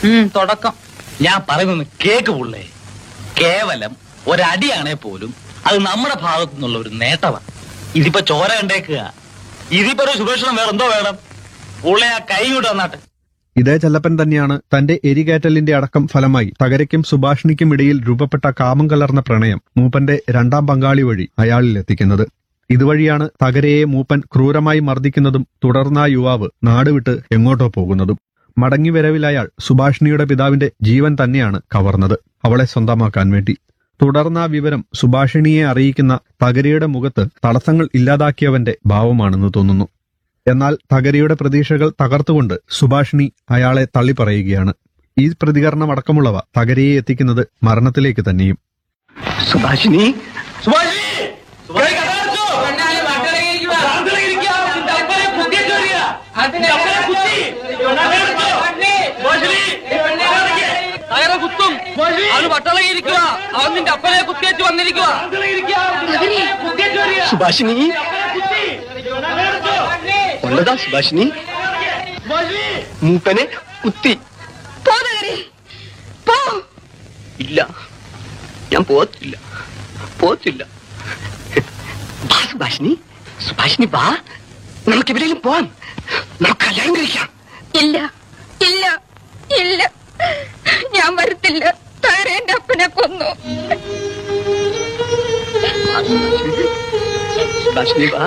ഉം, തുടക്കം ഞാൻ പറയുന്നത് കേക്ക് പുള്ളേ കേവലം ഒരടിയാണേ പോലും അത് നമ്മുടെ ഭാഗത്തു നിന്നുള്ള ഒരു നേട്ടമാണ് ഇതിപ്പോ ചോര കണ്ടേക്കുക ഇതിപ്പോ ഒരു സുരക്ഷണം വേറെ എന്തോ വേണം പുള്ളെ ആ കൈ കൊണ്ട് വന്നാട്ടെ ഇതേ ചെല്ലപ്പൻ തന്നെയാണ് തന്റെ എരികേറ്റലിന്റെ അടക്കം ഫലമായി തകരയ്ക്കും സുഭാഷിണിക്കും ഇടയിൽ രൂപപ്പെട്ട കാമം കലർന്ന പ്രണയം മൂപ്പന്റെ രണ്ടാം പങ്കാളി വഴി അയാളിൽ എത്തിക്കുന്നത് ഇതുവഴിയാണ് തകരയെ മൂപ്പൻ ക്രൂരമായി മർദ്ദിക്കുന്നതും തുടർന്ന് ആ യുവാവ് നാടുവിട്ട് എങ്ങോട്ടോ പോകുന്നതും മടങ്ങി വരവിൽ അയാൾ സുഭാഷിണിയുടെ പിതാവിന്റെ ജീവൻ തന്നെയാണ് കവർന്നത് അവളെ സ്വന്തമാക്കാൻ വേണ്ടി തുടർന്ന് ആ വിവരം സുഭാഷിണിയെ അറിയിക്കുന്ന തകരയുടെ മുഖത്ത് തടസ്സങ്ങൾ ഇല്ലാതാക്കിയവന്റെ ഭാവമാണെന്ന് തോന്നുന്നു എന്നാൽ തകരയുടെ പ്രതീക്ഷകൾ തകർത്തുകൊണ്ട് സുഭാഷിണി അയാളെ തള്ളിപ്പറയുകയാണ് ഈ പ്രതികരണം അടക്കമുള്ളവ തകരയെ എത്തിക്കുന്നത് മരണത്തിലേക്ക് തന്നെയും സുഭാഷിനി സുഭാഷിണി! സുഭാഷിണി കഥ അടച്ചോ? പ്രാർത്ഥനയിൽ ഇരിക്കുക. നിന്റെ അപ്പനെ കുത്തിയിട്ട് വരിക. നിന്റെ അപ്പനെ കുത്തി. കഥ അടച്ചോ? സുഭാഷിണി! തകര കുത്തും അത് പട്ടളയിരിക്കുക അവൻ നിന്റെ അപ്പനെ കുത്തിയേറ്റ് വന്നിരിക്കുക സുഭാഷിനി ഉള്ളതാ സുഭാഷിനി മൂപ്പനെ കുത്തി പോ തകരെ പോ ഇല്ല ഞാൻ പോത്തില്ല പോത്തില്ല വാ സുഭാഷിനി സുഭാഷിനി വാ നമുക്ക് എവിടെയെങ്കിലും പോവാം നമുക്ക് കല്യാണം കഴിക്കാം ഇല്ല ഇല്ല ഇല്ല ഞാൻ വരത്തില്ല തകരെ എന്റെ അപ്പനെ കൊന്നു സുഭാഷിനി വാ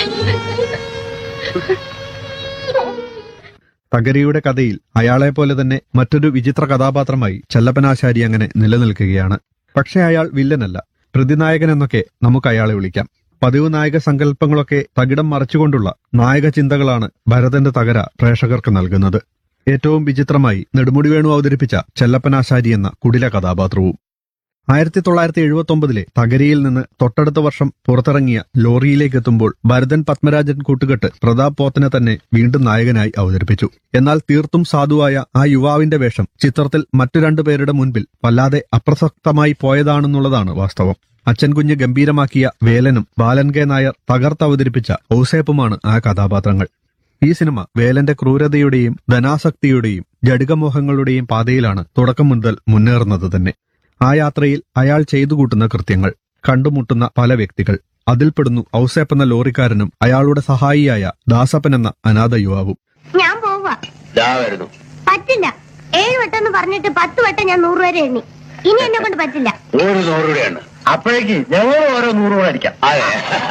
തകരയുടെ കഥയിൽ അയാളെ പോലെ തന്നെ മറ്റൊരു വിചിത്ര കഥാപാത്രമായി ചെല്ലപ്പനാശാരി അങ്ങനെ നിലനിൽക്കുകയാണ് പക്ഷേ അയാൾ വില്ലനല്ല പ്രതിനായകൻ എന്നൊക്കെ നമുക്ക് അയാളെ വിളിക്കാം പതിവ് നായക സങ്കല്പങ്ങളൊക്കെ തകിടം മറച്ചുകൊണ്ടുള്ള നായക ചിന്തകളാണ് ഭരതന്റെ തകര പ്രേക്ഷകർക്ക് നൽകുന്നത് ഏറ്റവും വിചിത്രമായി നെടുമുടി വേണു അവതരിപ്പിച്ച ചെല്ലപ്പനാശാരി എന്ന കുടില കഥാപാത്രവും ആയിരത്തി തൊള്ളായിരത്തി എഴുപത്തി ഒമ്പതിലെ തകരയിൽ നിന്ന് തൊട്ടടുത്ത വർഷം പുറത്തിറങ്ങിയ ലോറിയിലേക്ക് എത്തുമ്പോൾ ഭരതൻ പത്മരാജൻ കൂട്ടുകെട്ട് പ്രതാപ് പോത്തനെ തന്നെ വീണ്ടും നായകനായി അവതരിപ്പിച്ചു എന്നാൽ തീർത്തും സാധുവായ ആ യുവാവിന്റെ വേഷം ചിത്രത്തിൽ മറ്റു രണ്ടു പേരുടെ മുൻപിൽ വല്ലാതെ അപ്രസക്തമായി പോയതാണെന്നുള്ളതാണ് വാസ്തവം അച്ഛൻ കുഞ്ഞ് ഗംഭീരമാക്കിയ വേലനും ബാലൻ കെ നായർ തകർത്തവതരിപ്പിച്ച ഔസേപ്പുമാണ് ആ കഥാപാത്രങ്ങൾ ഈ സിനിമ വേലന്റെ ക്രൂരതയുടെയും ധനാസക്തിയുടെയും ജഡികമോഹങ്ങളുടെയും പാതയിലാണ് തുടക്കം മുതൽ മുന്നേറുന്നത് തന്നെ ആ യാത്രയിൽ അയാൾ ചെയ്തു കൂട്ടുന്ന കൃത്യങ്ങൾ കണ്ടുമുട്ടുന്ന പല വ്യക്തികൾ അതിൽപ്പെടുന്നു ഔസേപ്പ് എന്ന ലോറിക്കാരനും അയാളുടെ സഹായിയായ ദാസപ്പൻ എന്ന അനാഥ യുവാവും ഞാൻ പോവാ ദാ വരുന്നു പറ്റില്ല ഏഴ് വട്ടം എന്ന് പറഞ്ഞിട്ട് പത്ത് വട്ടം ഞാൻ നൂറ് വരെ എണ്ണി ഇനി എന്നെ കൊണ്ട് പറ്റില്ല ഒരു നൂറ് രൂപയാണ് അപ്പോഴേക്ക് ഞങ്ങൾ ഓരോ നൂറ് രൂപ അടിക്കാം അതെ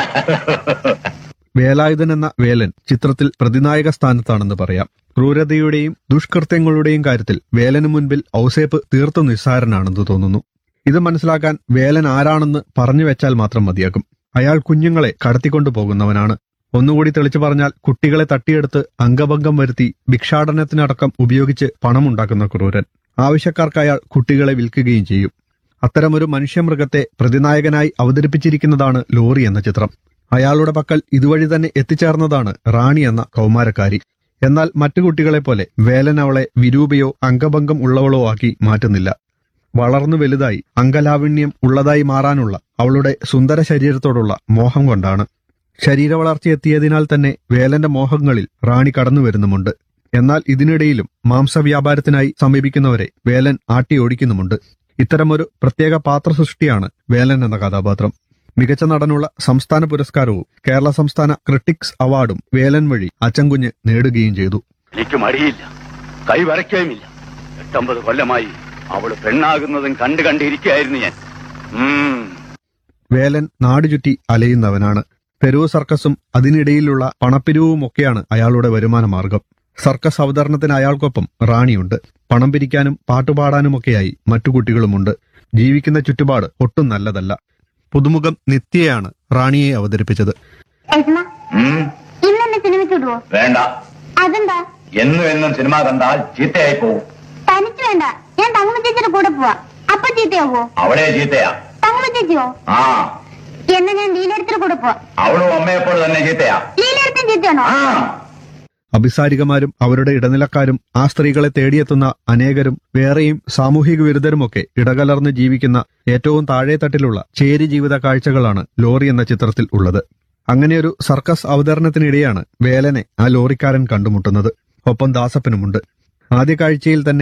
വേലായുധൻ എന്ന വേലൻ ചിത്രത്തിൽ പ്രതിനായക സ്ഥാനത്താണെന്ന് പറയാം ക്രൂരതയുടെയും ദുഷ്കൃത്യങ്ങളുടെയും കാര്യത്തിൽ വേലന് മുൻപിൽ ഔസേപ്പ് തീർത്തും നിസ്സാരനാണെന്ന് തോന്നുന്നു ഇത് മനസ്സിലാക്കാൻ വേലൻ ആരാണെന്ന് പറഞ്ഞു വെച്ചാൽ മാത്രം മതിയാകും അയാൾ കുഞ്ഞുങ്ങളെ കടത്തിക്കൊണ്ടു പോകുന്നവനാണ് ഒന്നുകൂടി തെളിച്ചു പറഞ്ഞാൽ കുട്ടികളെ തട്ടിയെടുത്ത് അംഗഭംഗം വരുത്തി ഭിക്ഷാടനത്തിനടക്കം ഉപയോഗിച്ച് പണമുണ്ടാക്കുന്ന ക്രൂരൻ ആവശ്യക്കാർക്ക് അയാൾ കുട്ടികളെ വിൽക്കുകയും ചെയ്യും അത്തരമൊരു മനുഷ്യമൃഗത്തെ പ്രതിനായകനായി അവതരിപ്പിച്ചിരിക്കുന്നതാണ് ലോറി എന്ന ചിത്രം അയാളുടെ പക്കൽ ഇതുവഴി തന്നെ എത്തിച്ചേർന്നതാണ് റാണി എന്ന കൗമാരക്കാരി എന്നാൽ മറ്റു കുട്ടികളെ പോലെ വേലൻ അവളെ വിരൂപയോ അംഗഭംഗം ഉള്ളവളോ ആക്കി മാറ്റുന്നില്ല വളർന്നു വലുതായി അംഗലാവണ്യം ഉള്ളതായി മാറാനുള്ള അവളുടെ സുന്ദര ശരീരത്തോടുള്ള മോഹം കൊണ്ടാണ് ശരീരവളർച്ച എത്തിയതിനാൽ തന്നെ വേലന്റെ മോഹങ്ങളിൽ റാണി കടന്നു വരുന്നുമുണ്ട് എന്നാൽ ഇതിനിടയിലും മാംസവ്യാപാരത്തിനായി സമീപിക്കുന്നവരെ വേലൻ ആട്ടി ഓടിക്കുന്നുമുണ്ട് ഇത്തരമൊരു പ്രത്യേക പാത്രസൃഷ്ടിയാണ് വേലൻ എന്ന കഥാപാത്രം മികച്ച നടനുള്ള സംസ്ഥാന പുരസ്കാരവും കേരള സംസ്ഥാന ക്രിട്ടിക്സ് അവാർഡും വേലൻ വഴി അച്ചൻകുഞ്ഞ് നേടുകയും ചെയ്തു എനിക്ക് മടിയില്ല കൈ വരയ്ക്കുകയുമില്ല എട്ടൊമ്പത് കൊല്ലമായി അവള് പെണ്ണാകുന്നതും കണ്ടു കണ്ടിരിക്കുകയായിരുന്നു ഞാൻ ഉം. വേലൻ നാടുചുറ്റി അലയുന്നവനാണ് തെരുവ് സർക്കസും അതിനിടയിലുള്ള പണപ്പിരിവുമൊക്കെയാണ് അയാളുടെ വരുമാന മാർഗം സർക്കസ് അവതരണത്തിന് അയാൾക്കൊപ്പം റാണിയുണ്ട് പണം പിരിക്കാനും പാട്ടുപാടാനുമൊക്കെയായി മറ്റു കുട്ടികളുമുണ്ട് ജീവിക്കുന്ന ചുറ്റുപാട് ഒട്ടും നല്ലതല്ല പുതുമുഖം നിത്യയാണ് റാണിയെ അവതരിപ്പിച്ചത് ഏട്ടന ഉം. ഇന്ന് എന്നെ സിനിമയ്ക്ക് വിടുവോ വേണ്ട അതെന്താ എന്നും എന്നും സിനിമ കണ്ടാൽ ചീത്തയായി പോവും തനിച്ച് വേണ്ട ഞാൻ തങ്ങമ്മ ചേച്ചിയുടെ കൂടെ പോവാ അപ്പൊ ചീത്തയാവോ അവിടെ ചീത്തയാ തങ്ങമ്മ ചേച്ചിയോ ആ എന്നാ ഞാൻ ലീലടത്തിന്റെ കൂടെ പോവാ അവളും അമ്മയെപ്പോൾ തന്നെ ചീത്തയാ ലീലടത്തൻ ചീത്തയാണോ ആ അഭിസാരികമാരും അവരുടെ ഇടനിലക്കാരും ആ സ്ത്രീകളെ തേടിയെത്തുന്ന അനേകരും വേറെയും സാമൂഹിക വിരുദ്ധരുമൊക്കെ ഇടകലർന്ന് ജീവിക്കുന്ന ഏറ്റവും താഴെത്തട്ടിലുള്ള ചേരി ജീവിത കാഴ്ചകളാണ് ലോറി എന്ന ചിത്രത്തിൽ ഉള്ളത് അങ്ങനെയൊരു സർക്കസ് അവതരണത്തിനിടെയാണ് വേലനെ ആ ലോറിക്കാരൻ കണ്ടുമുട്ടുന്നത് ഒപ്പം ദാസപ്പനുമുണ്ട് ആദ്യ കാഴ്ചയിൽ തന്നെ